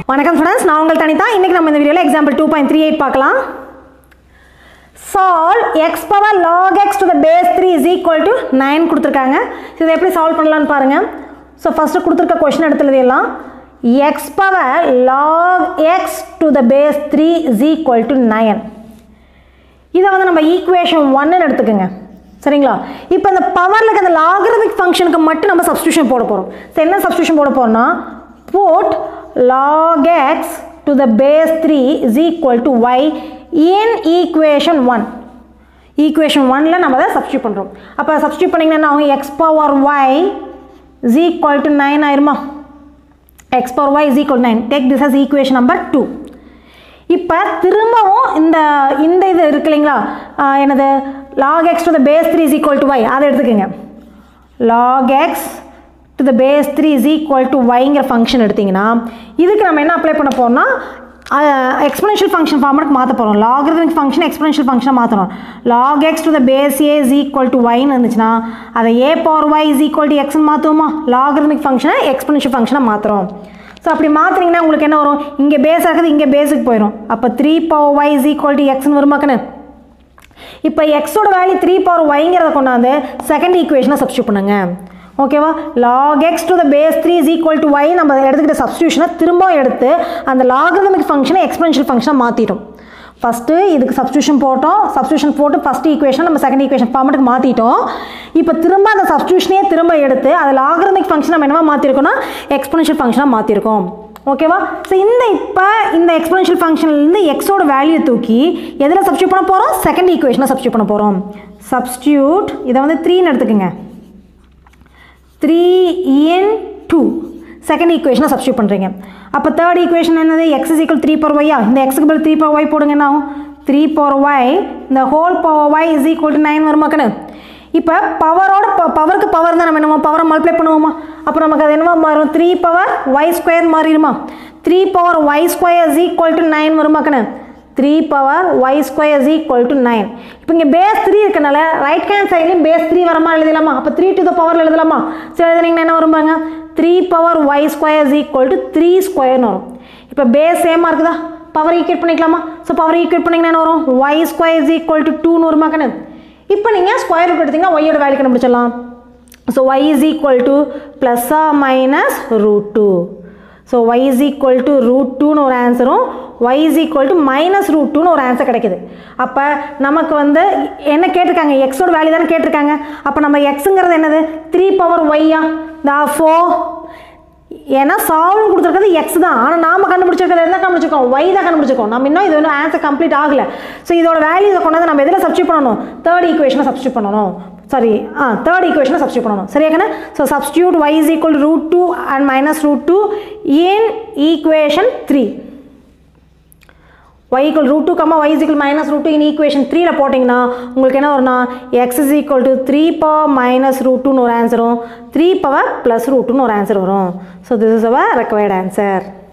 வணக்கம் ஸ்டூடெண்ட்ஸ் நான் உங்கள் தனிதா இன்னைக்கு நம்ம இந்த வீடியோவில் example two point three eight பார்க்கலாம் solve x power log x to the base three is equal to nine கொடுத்துருக்காங்க ஸோ இதை எப்படி சால்வ் பண்ணலாம்னு பாருங்கள் ஸோ ஃபஸ்ட்டு கொடுத்துருக்க கொஷின் எடுத்து எழுதிடலாம் x power log x to the base three is equal to nine இதை வந்து நம்ம ஈக்குவேஷன் ஒன்னு எடுத்துக்கோங்க சரிங்களா இப்போ இந்த பவரில் இருக்க அந்த லாகரிதமிக் ஃபங்க்ஷனுக்கு மட்டும் நம்ம சப்ஸ்டியூஷன் போட போகிறோம் ஸோ என்ன சப்ஸ்டியூஷன் போட போகிறோம்னா put log x to the base three is equal to y in equation one equation ஒனில் நம்ம அதை சப்ஸ்டியூட் பண்ணுறோம் அப்போ சப்ஸ்டியூட் பண்ணிங்கன்னா அவங்க x power y is equal to nine ஆயிருமா x power y is equal nine take this as equation number two இப்போ திரும்பவும் இந்த இந்த இது இருக்கு இல்லைங்களா ஆஹ் என்னது log x to the base three is equal to y அதை எடுத்துக்கோங்க lock x to the base three is equal to ஒய்ங்கிற ஃபங்க்ஷன் எடுத்திங்கன்னா இதுக்கு நம்ம என்ன அப்ளை பண்ண போகிறோம்னா எக்ஸ்பனன்ஷியல் ஃபங்க்ஷன் ஃபார்மேட்டுக்கு மாற்ற போகிறோம் லாகரிதமிக் ஃபங்க்ஷன் எக்ஸ்பனன்ஷியல் ஃபங்க்ஷனை மாற்றணும் log x to the base A is equal to ஒய்னு இருந்துச்சுன்னா அதை A power y is equal to எக்ஸ்னு மாற்றுவோமா லாகரிதமிக் ஃபங்க்ஷனை எக்ஸ்பனன்ஷியல் ஃபங்க்ஷனை மாற்றுறோம் ஸோ அப்படி மாற்றினீங்கன்னா உங்களுக்கு என்ன வரும் இங்கே பேஸ் இருக்குது இங்கே பேஸுக்கு போயிடும் அப்போ three power y is equal to எக்ஸ்னு வருமாக்கண்ணு இப்போ எக்ஸோட வேல்யூ த்ரீ பவர் ஒய்ங்கிறத கொண்டாந்து செகண்ட் ஈக்குவேஷனை சப்ஸ்டியூட் பண்ணுங்க ஓகேவா log x to the base three is equal to y நம்ம எடுத்துக்கிட்ட சப்ஸ்டியூஷனை திரும்ப எடுத்து அந்த லாகரிதமிக் ஃபங்க்ஷனை எக்ஸ்பென்ஷியல் ஃபங்க்ஷனை மாற்றிட்டோம் ஃபஸ்ட்டு இதுக்கு சப்ஸ்டியூஷன் போட்டோம் சப்ஸ்டியூஷன் போட்டு ஃபஸ்ட் ஈக்குவேஷன் நம்ம செகண்ட் ஈக்குவேஷன் ஃபார்மெட்டுக்கு மாற்றிட்டோம் இப்போ திரும்ப அந்த சப்ஸ்டியூஷனே திரும்ப எடுத்து அது லாகரிதமிக் ஃபங்க்ஷன் நம்ம என்னவா மாற்றிருக்கோம்னா எக்ஸ்பென்ஷியல் ஃபங்க்ஷனாக மாற்றிருக்கோம் ஓகேவா ஸோ இந்த இப்போ இந்த எக்ஸ்பென்ஷியல் ஃபங்க்ஷன்லேருந்து எக்ஸோட வேல்யூ தூக்கி எதில் சப்ஸ்டியூட் பண்ண போகிறோம் செகண்ட் ஈக்குவேஷனை சப்ஸ்டியூட் பண்ண போகிறோம் சப்ஸ்டியூட் இதை வந்து த்ரீன்னு எடுத்துக்கோங்க த்ரீ இன் டூ செகண்ட் ஈக்குவேஷனை சப்ஸ்டியூட் பண்ணுறீங்க அப்போ தேர்ட் ஈக்குவேஷன் என்னது x is equal three power ஒய்யா இந்த எக்ஸுக்கு பதில் த்ரீ பவர் ஒய் போடுங்க என்ன ஆகும் த்ரீ பவர் ஒய் இந்த whole power y is equal to nine வருமாக்கண்ணு இப்போ பவரோட பவருக்கு பவர் தான் நம்ம என்னமோ பவரை மல்டிப்ளை பண்ணுவோமா அப்போ நமக்கு அது என்னவா மாறும் த்ரீ பவர் ஒய் ஸ்கொயர் மாறிடுமா three power y square is equal to nine வருமாக்கண்ணு three power y square is equal to nine இப்போ இங்கே பேஸ் த்ரீ இருக்கனால ரைட் ஹேண்ட் சைட்லேயும் பேஸ் த்ரீ வரமா எழுதலாமா அப்போ த்ரீ டு த பவரில் எழுதலாமா சரி எழுதுனீங்கன்னா என்ன வரும் பாருங்க three power y square is equal to three ஸ்கொயர்னு வரும் இப்போ பேஸ் சேமாக இருக்குதா பவர் ஈக்குவேட் பண்ணிக்கலாமா ஸோ பவர் ஈக்குவேட் பண்ணிங்கன்னா என்ன வரும் y square is equal to டூன்னு வருமா கண்ணு இப்போ நீங்கள் ஸ்கொயர் ரூட் எடுத்தீங்கன்னா ஒய்யோட வேல்யூ கண்டுபிடிச்சிடலாம் so y is equal to ப்ளஸ்ஸா minus root two so y is equal to root டூன்னு ஒரு ஆன்சரும் y is equal to minus root டூன்னு ஒரு ஆன்சர் கிடைக்குது அப்போ நமக்கு வந்து என்ன கேட்டிருக்காங்க எக்ஸோட வேல்யூ தானே கேட்டிருக்காங்க அப்போ நம்ம எக்ஸுங்கிறது என்னது த்ரீ பவர் ஒய்யா தா ஃபோ ஏன்னா சால்வ் கொடுத்துருக்கிறது எக்ஸ் தான் ஆனால் நாம கண்டுபிடிச்சிருக்கிறது என்ன கண்டுபிடிச்சிருக்கோம் ஒய் தான் கண்டுபிடிச்சிருக்கோம் நம்ம இன்னும் இது இன்னும் ஆன்சர் கம்ப்ளீட் ஆகலை ஸோ இதோட வேல்யூ இதை கொண்டாந்து நம்ம எதில் சப்ஸ்டியூட் பண்ணணும் தேர்ட் ஈக்குவேஷனை சப்ஸ்டியூட் பண்ணணும் சாரி ஆ தேர்ட் ஈக்குவேஷனை சப்ஸ்டியூட் பண்ணணும் சரியா கண்ணா so substitute y is equal root two and minus root two in equation three y equal root 2 comma y is equal minus root 2 in equation 3 ல போட்டிங்கன்னா உங்களுக்கு என்ன வரும்னா x is equal to 3 power minus root 2 னு ஒரு ஆன்சரும் 3 power plus root 2 னு ஒரு ஆன்சர் வரும் so this is our required answer